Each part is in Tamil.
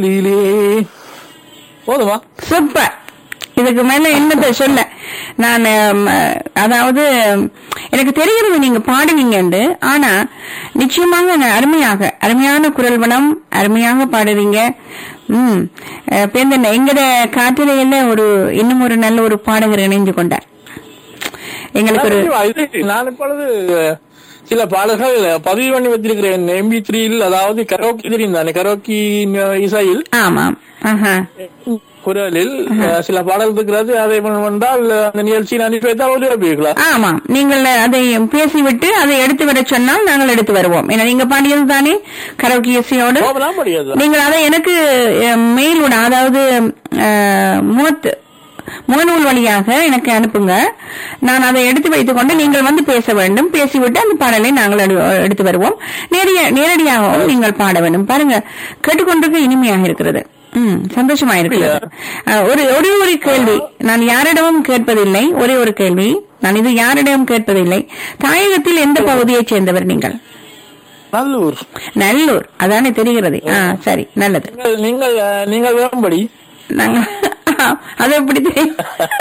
லீலே போதுமா சூப்பர் இதுக்கு மேல என்னத்தை சொல்ல நான் ம், அதாவது எனக்கு தெரிகிறது நீங்க பாடுவீங்கன்னு ஆனா நிச்சயமாக நான் அருமையாக அருமையான குரல் வளம் அருமையாக பாடுவீங்க ம் அஹ், பேந்தன் எங்கட காற்றிலையில ஒரு இன்னும் ஒரு நல்ல ஒரு பாடகர் இணைந்து கொண்டார் எங்களுக்கு ஒரு இது நான் இப்பொழுது சில பாடல்கள் பதிவு பண்ணி வச்சிருக்கிறேன் எம்பி த்ரீயில் அதாவது கரோக்கி தெரியும் தானே கரோக்கி இசையில் ஆமாம் ஆஹா குரலில் அஹ், சில பாடல் இருக்கிறது அதை வந்தால் அந்த நிகழ்ச்சி நான் அனுப்பி வைத்தால் ஒளிபரப்பீர்களா ஆமாம் நீங்கள் அதை பேசிவிட்டு அதை எடுத்து வர சொன்னால் நாங்கள் எடுத்து வருவோம் ஏன்னா நீங்க பாடியது தானே கரோக்கி இசையோடு போகலாம் முடியாது நீங்கள் அதை எனக்கு மெயில் விட அதாவது அஹ், முகத்து முகநூல் வழியாக எனக்கு அனுப்புங்க நான் அதை எடுத்து வைத்துக் கொண்டு நீங்கள் வந்து பேச வேண்டும் பேசிவிட்டு அந்த பாடலை நாங்கள் எடு- எடுத்து வருவோம் நேரடியா நேரடியாகவும் நீங்கள் பாட வேண்டும் பாருங்க கேட்டுக்கொண்டிருக்க இனிமையாக இருக்கிறது ம் சந்தோஷமா இருக்கிறது அஹ், ஒரு ஒரே ஒரு கேள்வி நான் யாரிடமும் கேட்பதில்லை ஒரே ஒரு கேள்வி நான் இது யாரிடமும் கேட்பதில்லை தாயகத்தில் எந்த பகுதியைச் சேர்ந்தவர் நீங்கள் நல்லூர் நல்லூர் அதானே தெரிகிறது ஆ சரி நல்லது நீங்கள் நீங்கள் அஹ், நீங்கள் வேறும்படி நாங்க அது எப்படி தெரியும்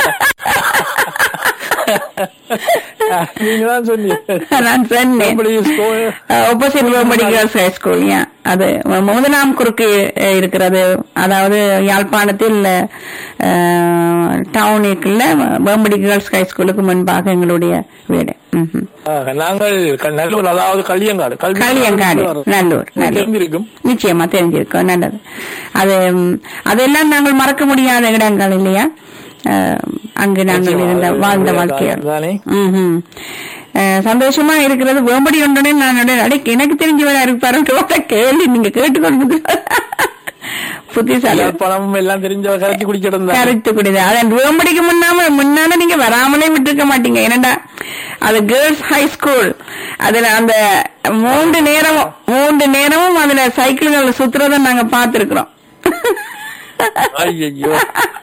நீங்க தான் சொன்னீங்க நான் சொன்னேன் Vembadi school opposite Vembadi girls high school யா அது முதலாம் குறுக்கு அஹ், இருக்கிறது அதாவது யாழ்ப்பாணத்தில் டவுனுக்குள்ள வேம்படி கேர்ள்ஸ் ஹை ஸ்கூலுக்கு முன்பாக எங்களுடைய வீடு ம்ஹும். ஆஹ், நாங்கள் க- நல்லூர் அதாவது கல்லியங்காடு களியங்காடு நல்லூர் நல்லூர் தெரிஞ்சிருக்கும் நிச்சயமா தெரிஞ்சிருக்கோம் நல்லது அது ம், அதெல்லாம் நாங்கள் மறக்க முடியாத இடங்கள் இல்லையா அஹ், அங்கு நாங்கள் இருந்த வாழ்ந்த வாழ்க்கையால் தானே ம்ஹும். அஹ், சந்தோஷமா இருக்கிறது வேம்படி ஒன்றுனே நான் உடனே, அடே எனக்கு தெரிஞ்சவரா இருப்பாரு கேள்வி நீங்க கேட்டுக்கொண்டு புத்திசாலி பணம் எல்லாம் தெரிஞ்ச கரைச்சி குடிச்சிட்டு இருந்தாங்க கருத்து குடிது அதன் வேம்படிக்கு முன்னாம முன்னால நீங்க வராமலே விட்டுருக்க மாட்டீங்க என்னடா அது கேர்ள்ஸ் ஹை ஸ்கூல் அதுல அந்த மூன்று நேரமும் மூன்று நேரமும் அதுல சைக்கிள்கள் சுத்துறத நாங்க பாத்துருக்கிறோம் ஐயோ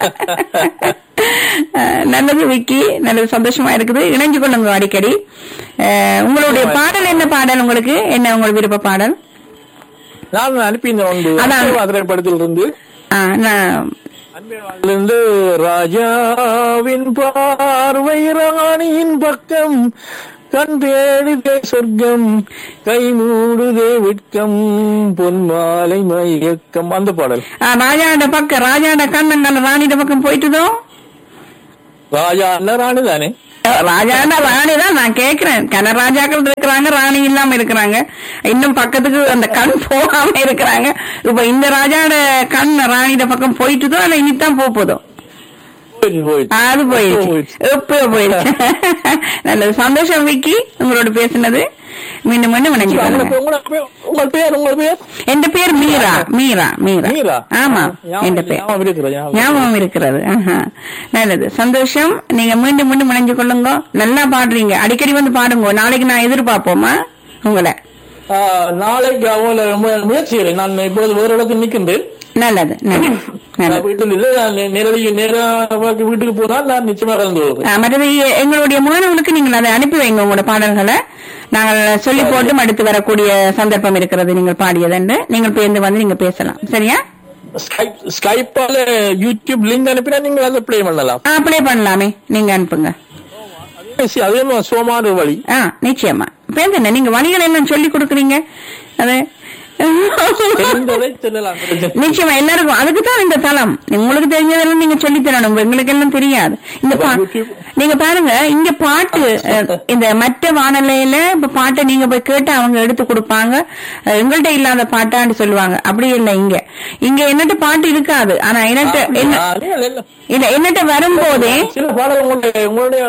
நல்லது விக்கி நல்லது சந்தோஷமா இருக்குது இணைஞ்சு கொள்ளுங்க அடிக்கடி அஹ், உங்களுடைய பாடல் என்ன பாடல் உங்களுக்கு என்ன உங்கள் விருப்ப பாடல் நான் அனுப்பியிருந்தேன் ஒன்று அதான். திரைப்படத்தில் இருந்து ஆ, நான் இருந்து ராஜாவின் பார்வை ராணியின் பக்கம் கண் தேடுதே சொர்க்கம் கை மூடுதே விட்கம் பொன்மாலை மயக்கம் அந்த பாடல் ஆ, ராஜாட பக்கம் ராஜாட கண்ணன் ராணிட பக்கம் போயிட்டுதோ ராஜா அண்ணா ராணி தானே ராஜானா ராணி தான் நான் கேக்குறேன் கனராஜாக்கள் இருக்கிறாங்க ராணி இல்லாம இருக்கிறாங்க இன்னும் பக்கத்துக்கு அந்த கண் போகாம இருக்கிறாங்க இப்ப இந்த ராஜாட கண் ராணிட பக்கம் போயிட்டுதோ இல்ல இனித்தான் போக போதோ போயிடுச்சு, போயிடுச்சு. அது போயிடுச்சு போயிடுச்சு. எப்போ போயிடுச்சு நல்லது சந்தோஷம் விக்கி உங்களோட பேசுனது மீண்டும் மீண்டும் வணங்கி உங்களுக்கு உங்களோட பேர்- உங்கள் பேர் உங்கள் பேர் என் பேர் மீரா மீரா மீரா மீரா ஆமா ஞாபகம் என் பேர் ஞாபகம் இருக்கிறது, ஞாபகம். ஞாபகம் இருக்கிறது ஆஹா. நல்லது சந்தோஷம் நீங்க மீண்டும் மீண்டும் இணைஞ்சு கொள்ளுங்க நல்லா பாடுறீங்க அடிக்கடி வந்து பாடுங்க நாளைக்கு நான் எதிர்பார்ப்போமா உங்களை ஆ, நாளைக்கு அவங்கள மு- முயற்சி செய்கிறேன். நான் இப்பொழுது வேறு இடத்தில் நிற்கின்றேன் நல்லது நல்லது நான் நல்லது வீட்டில் இல்லை நான் நே- நேரடி நேராக வீட்டுக்கு போனால் நான் நிச்சயமா கலந்து கொள்வேன் ஆ, மற்றது எ- எங்களுடைய முகநூலுக்கு நீங்கள் அதை அனுப்பி வைங்க உங்களோட பாடல்களை நாங்கள் சொல்லி போட்டும் அடுத்து வரக்கூடிய சந்தர்ப்பம் இருக்கிறது நீங்கள் பாடியதென்று நீங்கள் பேருந்து வந்து நீங்க பேசலாம் சரியா ஸ்கைப் ஸ்கைப்பால யூடியூப் லிங்க் அனுப்பினா நீங்க அதை ப்ளே பண்ணலாம் அப்ளை பண்ணலாமே நீங்க அனுப்புங்க ஈஸி, அதே மாதிரி சுகமான வழி ஆ நிச்சயமா பேருந்து நீங்க வழிகள் எல்லாம் சொல்லி கொடுக்குறீங்க அது தெரிந்ததை சொல்லலாம் நிச்சயமா எல்லாருக்கும் அதுக்கு தான் இந்த தளம் உங்களுக்கு தெரிஞ்சதெல்லாம் நீங்க சொல்லி தரணும் எங்களுக்கு எல்லாம் தெரியாது இந்த பா- YouTube. நீங்க பாருங்க இங்க பாட்டு அஹ், இந்த மற்ற வானொலியில இப்ப பாட்டை நீங்க போய் கேட்டு அவங்க எடுத்து கொடுப்பாங்க அஹ், எங்கள்ட்ட இல்லாத பாட்டான்னு சொல்லுவாங்க அப்படி இல்லை இங்க இங்க என்னட்ட பாட்டு இருக்காது ஆனா என்னட்ட என்ன இல்ல என்னட்ட வரும்போதே சில பாடல் உங்களுடைய உங்களுடைய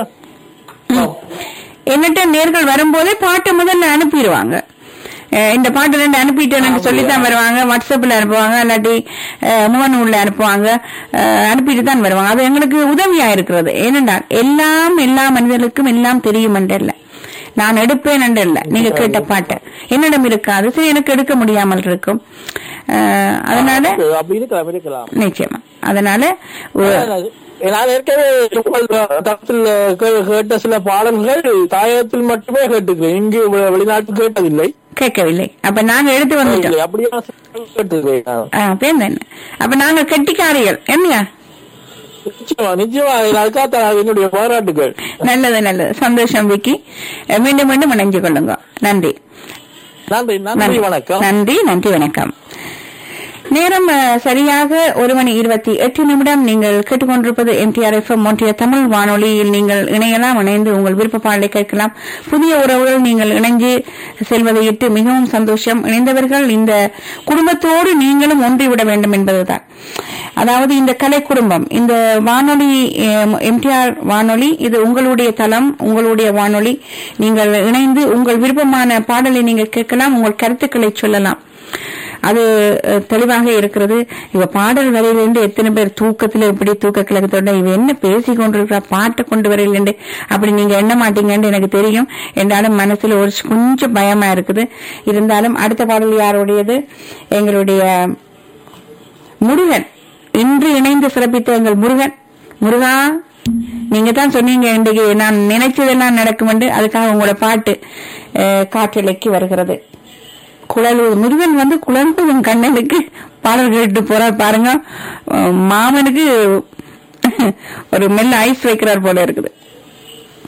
என்னட்ட நேர்கள் வரும்போதே பாட்டை முதல்ல அனுப்பிடுவாங்க அஹ் இந்த பாட்டு ரெண்டு அனுப்பிட்டேன்னு சொல்லித்தான் வருவாங்க வாட்ஸ்அப்ல அனுப்புவாங்க இல்லாட்டி அஹ், முகநூல்ல அனுப்புவாங்க அஹ், அனுப்பிட்டு தான் வருவாங்க அது எங்களுக்கு உதவியா இருக்கிறது ஏனென்றால் எல்லாம் எல்லா மனிதர்களுக்கும் எல்லாம் தெரியும் என்றல்ல நான் எடுப்பேன் என்றல்ல நீங்க கேட்ட பாட்டை என்னிடம் இருக்காது சரி எனக்கு எடுக்க முடியாமல் இருக்கும் அஹ், அதனால அப்படி இருக்கலாம் இருக்கலாம் நிச்சயமா அதனால ஒ- நான் ஏற்கனவே உங்கள் தளத்தில் கே- கேட்ட சில பாடல்கள் தாயகத்தில் மட்டுமே கேட்டுக்கிறேன் இங்கு வெ- வெளிநாட்டில் கேட்டதில்லை கேட்கவில்லை அப்ப நாங்க எடுத்து வந்துட்டோம் இல்லை, அப்படியே நான் கேட்டிருக்கேன். ஆ, பேர் என்ன அப்ப நாங்க கெட்டிக்காரிகள் என்னையா நிச்சயமா நிச்சயமா அதுக்காக என்னுடைய பாராட்டுகள் நல்லது நல்லது சந்தோஷம் விக்கி அஹ், மீண்டும் மீண்டும் இணைஞ்சு கொள்ளுங்க நன்றி நன்றி நன்றி வணக்கம் நன்றி நன்றி வணக்கம் நேரம் அஹ், சரியாக ஒரு மணி இருபத்தி எட்டு நிமிடம் நீங்கள் கேட்டுக்கொண்டிருப்பது எம்டிஆர் எஃப்எம் ஒன்றிய தமிழ் வானொலியில் நீங்கள் இணையலாம் இணைந்து உங்கள் விருப்ப பாடலை கேட்கலாம் புதிய உறவுகள் நீங்கள் இணைஞ்சு செல்வதை இட்டு மிகவும் சந்தோஷம் இணைந்தவர்கள் இந்த குடும்பத்தோடு நீங்களும் ஒன்றிவிட வேண்டும் என்பதுதான் அதாவது இந்த கலை குடும்பம் இந்த வானொலி எம்டிஆர் வானொலி இது உங்களுடைய தளம் உங்களுடைய வானொலி நீங்கள் இணைந்து உங்கள் விருப்பமான பாடலை நீங்கள் கேட்கலாம் உங்கள் கருத்துக்களை சொல்லலாம் அது அஹ், தெளிவாக இருக்கிறது இவ பாடல் வரையிலிருந்து எத்தனை பேர் தூக்கத்துல எப்படி தூக்க கிழக்கத்தோட இவ என்ன பேசி கொண்டிருக்கிறா பாட்டை கொண்டு வரையிலிருந்து அப்படி நீங்க எண்ண மாட்டீங்கன்னு எனக்கு தெரியும் என்றாலும் மனசுல ஒரு கொஞ்சம் பயமா இருக்குது இருந்தாலும் அடுத்த பாடல் யாருடையது எங்களுடைய முருகன் இன்று இணைந்து சிறப்பித்த எங்கள் முருகன் முருகா நீங்க தான் சொன்னீங்க இன்றைக்கு நான் நினைச்சதெல்லாம் நடக்கும் என்று அதுக்காக உங்களோட பாட்டு அஹ், காற்றலைக்கு வருகிறது குழல் முருகன் வந்து குழந்தையின் கண்ணனுக்கு பாடல் கேட்டு போறார் பாருங்க அஹ், மாமனுக்கு ஒரு மெல்ல ஐஸ் வைக்கிறார் போல இருக்குது